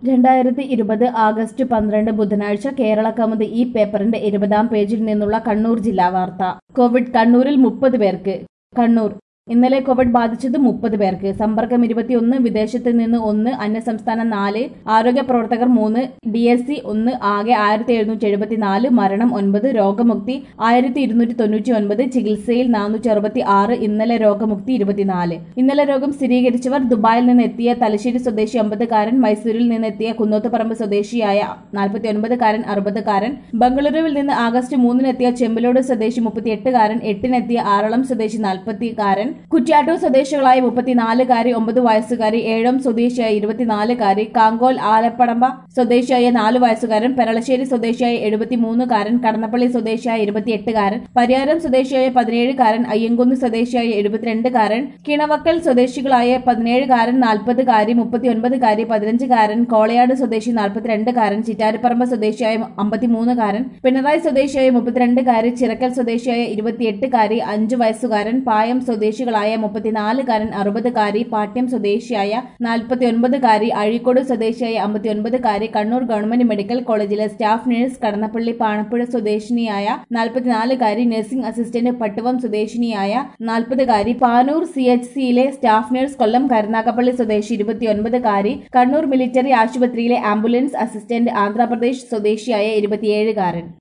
രണ്ടായിരത്തി ഇരുപത് ആഗസ്റ്റ് പന്ത്രണ്ട് ബുധനാഴ്ച കേരള കൗമുദി ഈ പേപ്പറിന്റെ ഇരുപതാം പേജിൽ നിന്നുള്ള കണ്ണൂർ ജില്ലാ വാർത്ത കോവിഡ് കണ്ണൂരിൽ മുപ്പത് പേർക്ക് കണ്ണൂർ ഇന്നലെ കോവിഡ് ബാധിച്ചത് മുപ്പത് പേർക്ക് സമ്പർക്കം ഇരുപത്തിയൊന്ന് വിദേശത്ത് നിന്ന് ഒന്ന് അന്യസംസ്ഥാനം നാല് ആരോഗ്യ പ്രവർത്തകർ മൂന്ന് ഡി എസ് സി ഒന്ന് ആകെ ആയിരത്തി എഴുന്നൂറ്റി എഴുപത്തിനാല് മരണം ഒൻപത് രോഗമുക്തി ആയിരത്തി ഇരുന്നൂറ്റി തൊണ്ണൂറ്റി ഒൻപത് ചികിത്സയിൽ നാനൂറ്റി അറുപത്തി ആറ് ഇന്നലെ രോഗമുക്തി ഇരുപത്തിനാല് ഇന്നലെ രോഗം സ്ഥിരീകരിച്ചവർ ദുബായിൽ നിന്ന് എത്തിയ തലശ്ശേരി സ്വദേശി അമ്പതുകാരൻ മൈസൂരിൽ നിന്ന് എത്തിയ കുന്നോത്തുപറമ്പ് സ്വദേശിയായ നാൽപ്പത്തി ഒൻപതുകാരൻ അറുപതുകാരൻ ബംഗളൂരുവിൽ നിന്ന് ആഗസ്റ്റ് മൂന്നിനെത്തിയ ചെമ്പലോട് സ്വദേശി മുപ്പത്തിയെട്ടുകാരൻ എട്ടിനെത്തിയ ആറളം സ്വദേശി നാൽപ്പത്തിക്കാരൻ കുറ്റ്യാട്ടൂർ സ്വദേശികളായ മുപ്പത്തിനാലുകാരി ഒമ്പത് വയസ്സുകാരി ഏഴം സ്വദേശിയായ ഇരുപത്തിനാലുകാരി കാങ്കോൽ ആലപ്പടമ്പ സ്വദേശിയായ നാലു വയസ്സുകാരൻ പെരളശ്ശേരി സ്വദേശിയായ എഴുപത്തിമൂന്നുകാരൻ കടന്നപ്പള്ളി സ്വദേശിയായ ഇരുപത്തിയെട്ടുകാരൻ പരിയാരം സ്വദേശിയായ പതിനേഴുകാരൻ അയ്യങ്കുന്ന് സ്വദേശിയായ എഴുപത്തിരണ്ടുകാരൻ കിണവക്കൽ സ്വദേശികളായ പതിനേഴുകാരൻ നാൽപ്പതുകാരി മുപ്പത്തിയൊൻപതുകാരി പതിനഞ്ചുകാരൻ കോളയാട് സ്വദേശി നാൽപ്പത്തിരണ്ടുകാരൻ ചിറ്റാരിപ്പറമ്പ് സ്വദേശിയായ അമ്പത്തിമൂന്നുകാരൻ പിണറായി സ്വദേശിയായ മുപ്പത്തിരണ്ടുകാരി ചിറക്കൽ സ്വദേശിയായ ഇരുപത്തിയെട്ടുകാരി അഞ്ചു വയസ്സുകാരൻ പായം സ്വദേശികളായ മുപ്പത്തിനാലുകാരൻ അറുപതുകാരി പാട്യം സ്വദേശിയായ നാൽപ്പത്തിയൊൻപതുകാരി അഴീക്കോട് സ്വദേശിയായ അമ്പത്തിയൊൻപതുകാരി കണ്ണൂർ ഗവൺമെന്റ് മെഡിക്കൽ കോളേജിലെ സ്റ്റാഫ് നഴ്സ് കടന്നപ്പള്ളി പാണപ്പുഴ സ്വദേശിനിയായ നാൽപ്പത്തിനാലുകാരി നഴ്സിംഗ് അസിസ്റ്റന്റ് പട്ടുവം സ്വദേശിനിയായ നാൽപ്പതുകാരി പാനൂർ സി എച്ച് സിയിലെ സ്റ്റാഫ് നഴ്സ് കൊല്ലം കരുനാഗപ്പള്ളി സ്വദേശി ഇരുപത്തിയൊൻപതുകാരി കണ്ണൂർ മിലിറ്ററി ആശുപത്രിയിലെ ആംബുലൻസ് അസിസ്റ്റന്റ് ആന്ധ്രാപ്രദേശ് സ്വദേശിയായ ഇരുപത്തിയേഴുകാരൻ